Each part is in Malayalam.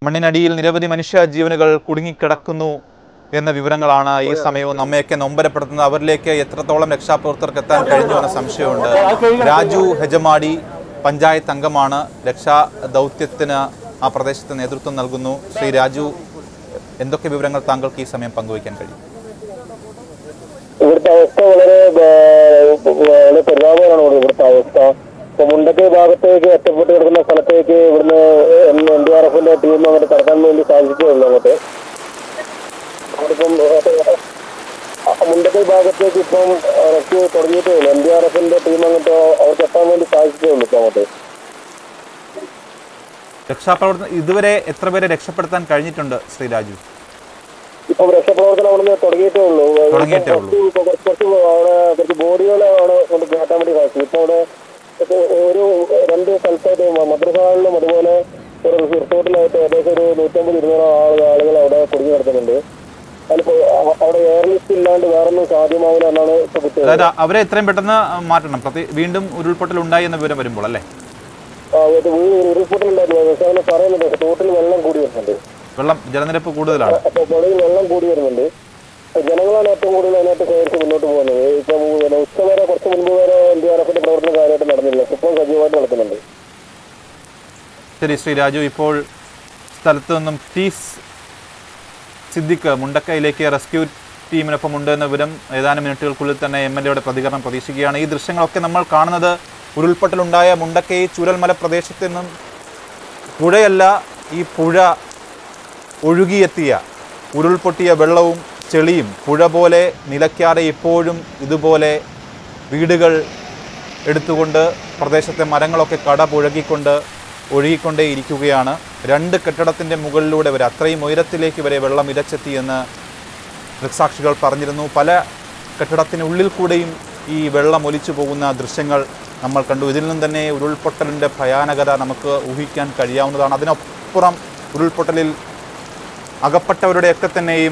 മണ്ണിനടിയിൽ നിരവധി മനുഷ്യ ജീവനുകൾ കുടുങ്ങിക്കിടക്കുന്നു എന്ന വിവരങ്ങളാണ് ഈ സമയവും നമ്മയൊക്കെ നൊമ്പരപ്പെടുത്തുന്നത് അവരിലേക്ക് എത്രത്തോളം രക്ഷാപ്രവർത്തകർക്ക് എത്താൻ കഴിഞ്ഞു എന്ന സംശയമുണ്ട് രാജു ഹെജമാടി പഞ്ചായത്ത് അംഗമാണ് രക്ഷാ ദൗത്യത്തിന് ആ പ്രദേശത്ത് നേതൃത്വം നൽകുന്നു ശ്രീ രാജു എന്തൊക്കെ വിവരങ്ങൾ താങ്കൾക്ക് ഈ സമയം പങ്കുവയ്ക്കാൻ കഴിയും ഇവിടുത്തെ അവസ്ഥ വളരെ ബ- വളരെ പരിതാപകരമാണ് ഇവിടെ ഇവിടുത്തെ അവസ്ഥ ഇപ്പൊ മുണ്ടക്കൈ ഭാഗത്തേക്ക് ഒറ്റപ്പെട്ട് കിടക്കുന്ന സ്ഥലത്തേക്ക് ഇവിടുന്ന് എൻ ഡി ആർ എഫിന്റെ ടീം അങ്ങോട്ട് കടക്കാൻ വേണ്ടി സാധിക്കുകയുള്ളൂ അങ്ങോട്ട് അവരിപ്പം അഹ് മുണ്ടക്കൈ ഭാഗത്തേക്ക് ഇപ്പം റെസ്ക്യൂ തുടങ്ങിയിട്ടേ ഉള്ളൂ എൻ ഡി ആർ എഫിന്റെ ടീം അങ്ങോട്ട് അവർക്ക് എത്താൻ വേണ്ടി സാധിച്ചേ ഉള്ളൂ ഇപ്പൊ അങ്ങോട്ട് രക്ഷാപ്രവർത്തനം ഇതുവരെ എത്ര പേരെ രക്ഷപ്പെടുത്താൻ കഴിഞ്ഞിട്ടുണ്ട് ശ്രീ രാജു ഇപ്പം രക്ഷാപ്രവർത്തനം അവിടെ നിന്ന് തുടങ്ങിയിട്ടേ ഉള്ളൂ തുടങ്ങിയിട്ടേ ഉള്ളൂ. കുറച്ച് കുറച്ച് കുറച്ച് അവിടെ കുറച്ച് ബോഡികളെ അവിടെ കൊണ്ട് കയറ്റാൻ വേണ്ടി സാധിച്ചു ഇപ്പൊ അവിടെ ഇപ്പൊ ഒരു രണ്ട് സ്ഥലത്തായിട്ട് മദ്രസകളിലും അതുപോലെ ഒരു റിസോർട്ടിലായിട്ട് ഏകദേശം ഒരു നൂറ്റമ്പത് ഇരുന്നൂറ് ആളുകൾ ആളുകൾ അവിടെ കുടുങ്ങി കിടക്കുന്നുണ്ട് അതിലിപ്പോ അവ- അവിടെ എയർ ലിസ്റ്റ് ഇല്ലാണ്ട് വേറൊന്നും സാധ്യമാവില്ല എന്നാണ് ഇപ്പൊ കിട്ടിയത് അതായത് അവരെ എത്രയും പെട്ടെന്ന് മാറ്റണം പ്രത്യേക വീണ്ടും ഉരുൾപൊട്ടൽ ഉണ്ടായി എന്ന വിവരം വരുമ്പോൾ അല്ലേ ആ, ഇത് വീട് ഉരുൾപൊട്ടലുണ്ടായിരുന്നു പക്ഷെ അങ്ങനെ പറയുന്നുണ്ട് തോട്ടിൽ വെള്ളം കൂടി വരുന്നുണ്ട് വെള്ളം ജലനിരപ്പ് കൂടുതലാണ് അപ്പൊ പുഴയിൽ വെള്ളം കൂടി വരുന്നുണ്ട് അപ്പൊ ജനങ്ങളാണ് ഏറ്റവും കൂടുതൽ അതിനകത്ത് കയറി മുന്നോട്ട് പോകുന്നത് ഇപ്പൊ പിന്നെ ഉച്ച വരെ കുറച്ച് മുൻപ് വരെ എൻ ഡി ആർ എഫിന്റെ പ്രവർത്തനം കാര്യമായിട്ട് നടന്നില്ല ഇപ്പോൾ സജീവമായിട്ട് നടക്കുന്നുണ്ട് ശരി ശ്രീ രാജു ഇപ്പോൾ സ്ഥലത്ത് നിന്നും ടി സ് സിദ്ദിഖ് മുണ്ടക്കയിലേക്ക് റെസ്ക്യൂ ടീമിനൊപ്പം ഉണ്ട് എന്ന വിവരം ഏതാനും മിനിറ്റുകൾക്കുള്ളിൽ തന്നെ എം എൽ എയുടെ പ്രതികരണം പ്രതീക്ഷിക്കുകയാണ് ഈ ദൃശ്യങ്ങളൊക്കെ നമ്മൾ കാണുന്നത് ഉരുൾപൊട്ടലുണ്ടായ മുണ്ടക്കൈ ചൂരൽമല പ്രദേശത്ത് നിന്നും പുഴയല്ല ഈ പുഴ ഒഴുകിയെത്തിയ ഉരുൾപൊട്ടിയ വെള്ളവും ചെളിയും പുഴ പോലെ നിലയ്ക്കാതെ ഇപ്പോഴും ഇതുപോലെ വീടുകൾ എടുത്തുകൊണ്ട് പ്രദേശത്തെ മരങ്ങളൊക്കെ കട പുഴകിക്കൊണ്ട് ഒഴുകിക്കൊണ്ടേ ഇരിക്കുകയാണ് രണ്ട് കെട്ടിടത്തിൻ്റെ മുകളിലൂടെ വരെ അത്രയും ഉയരത്തിലേക്ക് വരെ വെള്ളം ഇരച്ചെത്തി എന്ന് ദൃക്സാക്ഷികൾ പറഞ്ഞിരുന്നു പല കെട്ടിടത്തിനുള്ളിൽ കൂടെയും ഈ വെള്ളം ഒലിച്ചു പോകുന്ന ദൃശ്യങ്ങൾ നമ്മൾ കണ്ടു ഇതിൽ നിന്നും തന്നെ ഉരുൾപൊട്ടലിൻ്റെ ഭയാനകത നമുക്ക് ഊഹിക്കാൻ കഴിയാവുന്നതാണ് അതിനപ്പുറം ഉരുൾപൊട്ടലിൽ അകപ്പെട്ടവരുടെയൊക്കെ തന്നെയും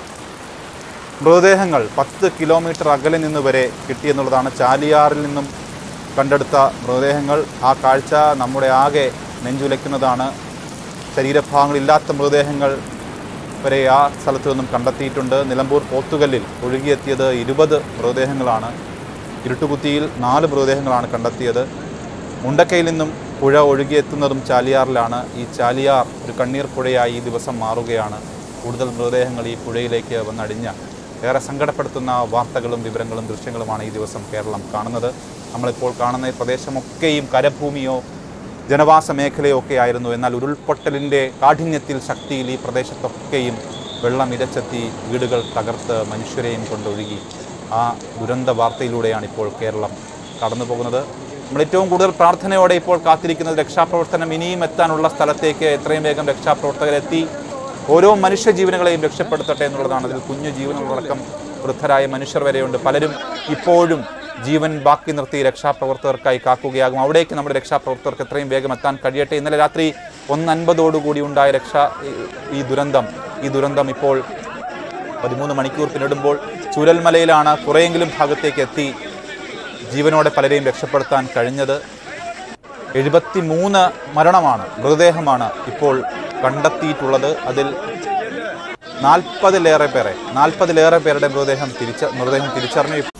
മൃതദേഹങ്ങൾ പത്ത് കിലോമീറ്റർ അകലെ നിന്ന് വരെ കിട്ടിയെന്നുള്ളതാണ് ചാലിയാറിൽ നിന്നും കണ്ടെടുത്ത മൃതദേഹങ്ങൾ ആ കാഴ്ച നമ്മുടെ ആകെ നെഞ്ചുലയ്ക്കുന്നതാണ് ശരീരഭാഗങ്ങളില്ലാത്ത മൃതദേഹങ്ങൾ വരെ ആ സ്ഥലത്തു നിന്നും കണ്ടെത്തിയിട്ടുണ്ട് നിലമ്പൂർ പോത്തുകല്ലിൽ ഒഴുകിയെത്തിയത് ഇരുപത് മൃതദേഹങ്ങളാണ് ഇരുട്ടുകുത്തിയിൽ നാല് മൃതദേഹങ്ങളാണ് കണ്ടെത്തിയത് മുണ്ടക്കയിൽ നിന്നും പുഴ ഒഴുകിയെത്തുന്നതും ചാലിയാറിലാണ് ഈ ചാലിയാർ ഒരു കണ്ണീർ പുഴയായി ഈ ദിവസം മാറുകയാണ് കൂടുതൽ മൃതദേഹങ്ങൾ ഈ പുഴയിലേക്ക് വന്നടിഞ്ഞ ഏറെ സങ്കടപ്പെടുത്തുന്ന വാർത്തകളും വിവരങ്ങളും ദൃശ്യങ്ങളുമാണ് ഈ ദിവസം കേരളം കാണുന്നത് നമ്മളിപ്പോൾ കാണുന്ന ഈ പ്രദേശമൊക്കെയും കരഭൂമിയോ ജനവാസ മേഖലയോ ഒക്കെ ആയിരുന്നു എന്നാൽ ഉരുൾപൊട്ടലിൻ്റെ കാഠിന്യത്തിൽ ശക്തിയിൽ ഈ പ്രദേശത്തൊക്കെയും വെള്ളം ഇരച്ചെത്തി വീടുകൾ തകർത്ത് മനുഷ്യരെയും കൊണ്ടൊഴുകി ആ ദുരന്ത വാർത്തയിലൂടെയാണ് ഇപ്പോൾ കേരളം കടന്നു പോകുന്നത് നമ്മൾ ഏറ്റവും കൂടുതൽ പ്രാർത്ഥനയോടെ ഇപ്പോൾ കാത്തിരിക്കുന്നത് രക്ഷാപ്രവർത്തനം ഇനിയും എത്താനുള്ള സ്ഥലത്തേക്ക് എത്രയും വേഗം രക്ഷാപ്രവർത്തകരെത്തി ഓരോ മനുഷ്യ ജീവനുകളെയും രക്ഷപ്പെടുത്തട്ടെ എന്നുള്ളതാണ് അതിൽ കുഞ്ഞു ജീവനുകളടക്കം വൃദ്ധരായ മനുഷ്യർ വരെയുണ്ട് പലരും ഇപ്പോഴും ജീവൻ ബാക്കി നിർത്തി രക്ഷാപ്രവർത്തകർക്കായി കാക്കുകയാകും അവിടേക്ക് നമ്മുടെ രക്ഷാപ്രവർത്തകർക്ക് എത്രയും വേഗം എത്താൻ കഴിയട്ടെ ഇന്നലെ രാത്രി ഒന്ന് അൻപതോടുകൂടി ഉണ്ടായ രക്ഷാ ഈ- ഈ ദുരന്തം ഈ ദുരന്തം ഇപ്പോൾ പതിമൂന്ന് മണിക്കൂർ പിന്നിടുമ്പോൾ ചൂരൽമലയിലാണ് കുറേയെങ്കിലും ഭാഗത്തേക്ക് എത്തി ജീവനോടെ പലരെയും രക്ഷപ്പെടുത്താൻ കഴിഞ്ഞത് എഴുപത്തി മൂന്ന് മരണമാണ് മൃതദേഹമാണ് ഇപ്പോൾ കണ്ടെത്തിയിട്ടുള്ളത് അതിൽ നാൽപ്പതിലേറെ പേരെ നാൽപ്പതിലേറെ പേരുടെ മൃതദേഹം തിരിച്ച മൃതദേഹം തിരിച്ചറിഞ്ഞു